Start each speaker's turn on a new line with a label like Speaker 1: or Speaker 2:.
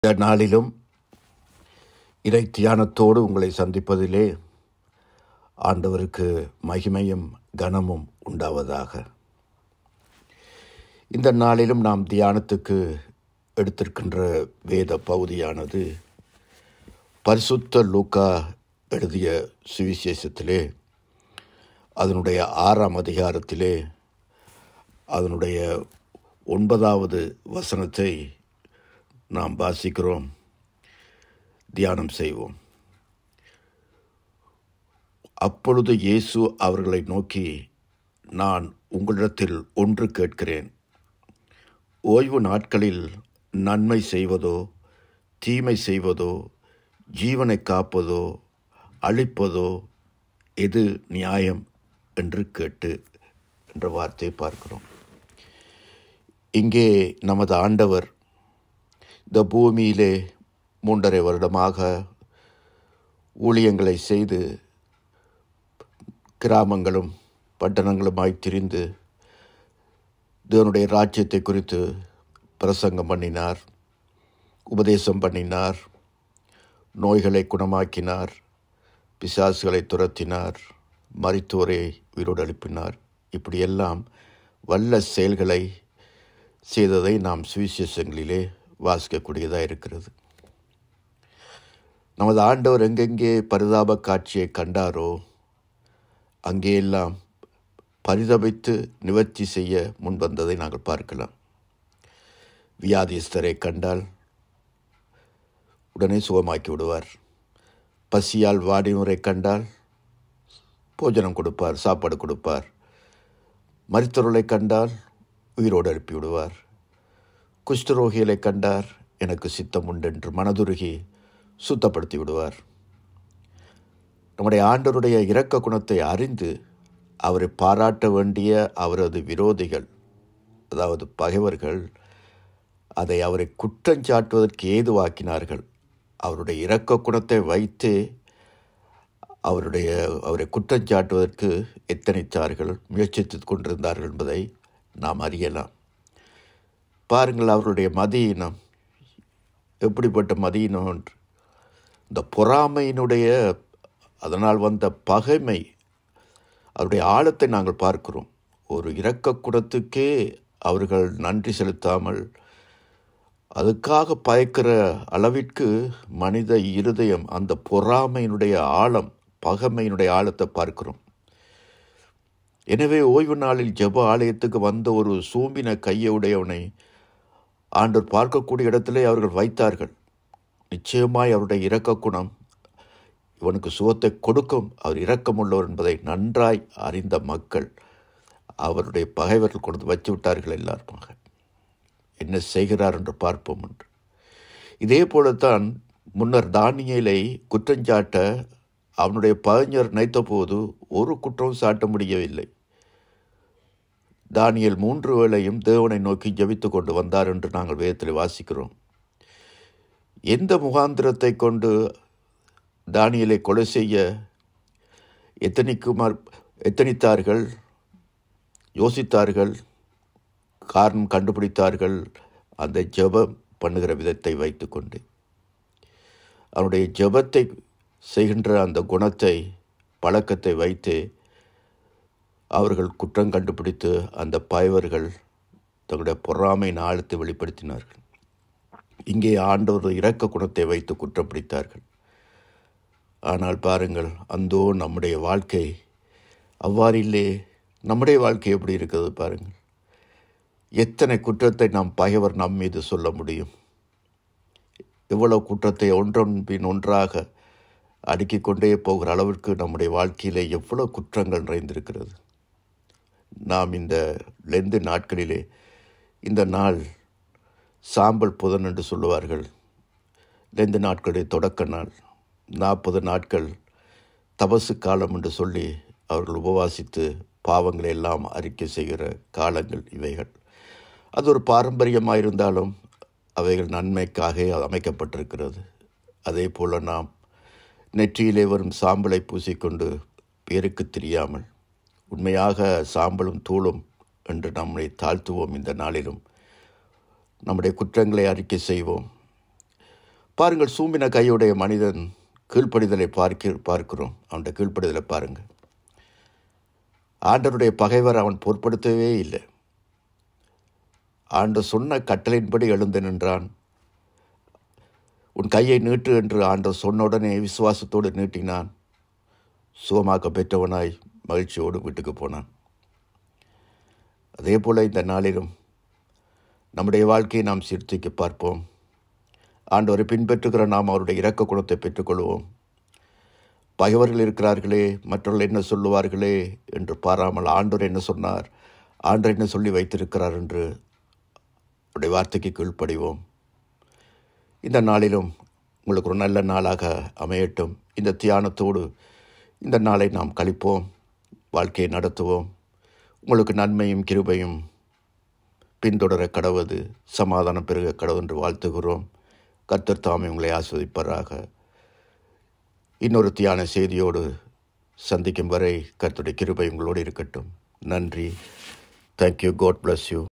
Speaker 1: இந்த நாளிலும் இறை தியானத்தோடு உங்களை சந்திப்பதிலே ஆண்டவருக்கு மகிமையும் கனமும் உண்டாவதாக இந்த நாளிலும் நாம் தியானத்துக்கு எடுத்திருக்கின்ற வேத பகுதியானது பரிசுத்த லூக்கா எழுதிய சுவிசேஷத்திலே அதனுடைய ஆறாம் அதிகாரத்திலே அதனுடைய ஒன்பதாவது வசனத்தை நாம் வாசிக்கிறோம் தியானம் செய்வோம் அப்பொழுது இயேசு அவர்களை நோக்கி நான் உங்களிடத்தில் ஒன்று கேட்கிறேன் ஓய்வு நாட்களில் நன்மை செய்வதோ தீமை செய்வதோ ஜீவனை காப்பதோ அழிப்பதோ எது நியாயம் என்று கேட்டு என்ற வார்த்தையை பார்க்கிறோம் இங்கே நமது ஆண்டவர் இந்த பூமியிலே மூன்றரை வருடமாக ஊழியங்களை செய்து கிராமங்களும் பட்டணங்களுமாய் திரிந்து தேவனுடைய ராஜ்யத்தை குறித்து பிரசங்கம் பண்ணினார் உபதேசம் பண்ணினார் நோய்களை குணமாக்கினார் பிசாசுகளை துரத்தினார் மருத்துவரை உயிரோடு எழுப்பினார் இப்படியெல்லாம் வல்ல செயல்களை செய்ததை நாம் சுவிசேஷங்களிலே வாசிக்கக்கூடியதாக இருக்கிறது நமது ஆண்டவர் எங்கெங்கே பரிதாப காட்சியை கண்டாரோ அங்கேயெல்லாம் பரிதபித்து நிவர்த்தி செய்ய முன்வந்ததை நாங்கள் பார்க்கலாம் வியாதிஸ்தரை கண்டால் உடனே சுகமாக்கி விடுவார் பசியால் வாடினரை கண்டால் போஜனம் கொடுப்பார் சாப்பாடு கொடுப்பார் மருத்துவர்களை கண்டால் உயிரோடு எழுப்பி விடுவார் குஷ்டரோகிகளை கண்டார் எனக்கு சித்தம் உண்டென்று மனதுருகி சுத்தப்படுத்தி விடுவார் நம்முடைய ஆண்டவருடைய இரக்க குணத்தை அறிந்து அவரை பாராட்ட வேண்டிய அவரது விரோதிகள் அதாவது பகைவர்கள் அதை அவரை குற்றஞ்சாட்டுவதற்கு ஏதுவாக்கினார்கள் அவருடைய இரக்க குணத்தை வைத்து அவருடைய அவரை குற்றஞ்சாட்டுவதற்கு எத்தனைத்தார்கள் முயற்சித்து கொண்டிருந்தார்கள் என்பதை நாம் அறியலாம் பாருங்கள் அவருடைய மதியினம் எப்படிப்பட்ட மதியினம் என்று இந்த பொறாமையினுடைய அதனால் வந்த பகைமை அவருடைய ஆழத்தை நாங்கள் பார்க்கிறோம் ஒரு இரக்க குணத்துக்கே அவர்கள் நன்றி செலுத்தாமல் அதுக்காக பயக்கிற அளவிற்கு மனித இருதயம் அந்த பொறாமையினுடைய ஆழம் பகைமையினுடைய ஆழத்தை பார்க்கிறோம் எனவே ஓய்வு நாளில் ஜெப ஆலயத்துக்கு வந்த ஒரு சூம்பின கையுடையவனை ஆண்டவர் பார்க்கக்கூடிய இடத்திலே அவர்கள் வைத்தார்கள் நிச்சயமாய் அவருடைய இரக்க குணம் இவனுக்கு சுகத்தை கொடுக்கும் அவர் இரக்கமுள்ளவர் என்பதை நன்றாய் அறிந்த மக்கள் அவருடைய பகைவர்கள் கொண்டு வச்சு விட்டார்கள் எல்லாருமாக என்ன செய்கிறார் என்று பார்ப்போம் என்று இதே போலத்தான் முன்னர் தானியலை குற்றஞ்சாட்ட அவனுடைய பகைஞர் நினைத்தபோது ஒரு குற்றம் சாட்ட முடியவில்லை தானியல் மூன்று வேளையும் தேவனை நோக்கி ஜபித்து கொண்டு வந்தார் என்று நாங்கள் வேதத்தில் வாசிக்கிறோம் எந்த முகாந்திரத்தை கொண்டு தானியலை கொலை செய்ய எத்தனைக்குமார் எத்தனித்தார்கள் யோசித்தார்கள் காரணம் கண்டுபிடித்தார்கள் அந்த ஜெபம் பண்ணுகிற விதத்தை வைத்துக்கொண்டு அவனுடைய ஜெபத்தை செய்கின்ற அந்த குணத்தை பழக்கத்தை வைத்து அவர்கள் குற்றம் கண்டுபிடித்து அந்த பாய்வர்கள் தங்களுடைய பொறாமையின் ஆழத்தை வெளிப்படுத்தினார்கள் இங்கே ஆண்டவர் இரக்க குணத்தை வைத்து குற்றம் பிடித்தார்கள் ஆனால் பாருங்கள் அந்தோ நம்முடைய வாழ்க்கை அவ்வாறு இல்லை நம்முடைய வாழ்க்கை எப்படி இருக்கிறது பாருங்கள் எத்தனை குற்றத்தை நாம் பகைவர் நம் மீது சொல்ல முடியும் எவ்வளவு குற்றத்தை ஒன்றன் பின் ஒன்றாக அடுக்கிக் கொண்டே போகிற அளவிற்கு நம்முடைய வாழ்க்கையிலே எவ்வளவு குற்றங்கள் நிறைந்திருக்கிறது நாம் இந்த லெந்து நாட்களிலே இந்த நாள் சாம்பல் புதன் என்று சொல்லுவார்கள் லெந்து நாட்களுடைய தொடக்க நாள் நாற்பது நாட்கள் தபசு காலம் என்று சொல்லி அவர்கள் உபவாசித்து பாவங்களை எல்லாம் அறிக்கை செய்கிற காலங்கள் இவைகள் அது ஒரு பாரம்பரியமாக இருந்தாலும் அவைகள் நன்மைக்காக அமைக்கப்பட்டிருக்கிறது அதே போல் நாம் நெற்றியிலே வரும் சாம்பலை பூசிக்கொண்டு பேருக்கு தெரியாமல் உண்மையாக சாம்பலும் தூளும் என்று நம்மை தாழ்த்துவோம் இந்த நாளிலும் நம்முடைய குற்றங்களை அறிக்கை செய்வோம் பாருங்கள் சூம்பின கையுடைய மனிதன் கீழ்ப்படிதலை பார்க்க பார்க்கிறோம் அவனுடைய கீழ்ப்படிதலை பாருங்கள் ஆண்டருடைய பகைவர் அவன் பொருட்படுத்தவே இல்லை ஆண்டு சொன்ன கட்டளையின்படி எழுந்து நின்றான் உன் கையை நீட்டு என்று ஆண்டவர் சொன்ன உடனே விசுவாசத்தோடு நீட்டினான் சுகமாக்க பெற்றவனாய் மகிழ்ச்சியோடு வீட்டுக்கு போனான் அதே போல இந்த நாளிலும் நம்முடைய வாழ்க்கையை நாம் சீர்தூக்கி பார்ப்போம் ஆண்டவரை பின்பற்றுகிற நாம் அவருடைய இரக்க குணத்தை பெற்றுக்கொள்வோம் பகைவர்கள் இருக்கிறார்களே மற்றவர்கள் என்ன சொல்லுவார்களே என்று பாராமல் ஆண்டவர் என்ன சொன்னார் ஆண்டவர் என்ன சொல்லி வைத்திருக்கிறார் என்று அவருடைய வார்த்தைக்கு கீழ்ப்படிவோம் இந்த நாளிலும் உங்களுக்கு ஒரு நல்ல நாளாக அமையட்டும் இந்த தியானத்தோடு இந்த நாளை நாம் கழிப்போம் வாழ்க்கையை நடத்துவோம் உங்களுக்கு நன்மையும் கிருபையும் பின்தொடர கடவுது சமாதானம் பெருக கடவுள் என்று வாழ்த்துகிறோம் கர்த்தர் தாமே உங்களை ஆஸ்வதிப்பராக இன்னொரு தியான செய்தியோடு சந்திக்கும் வரை கர்த்தருடைய கிருபை உங்களோடு இருக்கட்டும் நன்றி தேங்க்யூ காட் bless யூ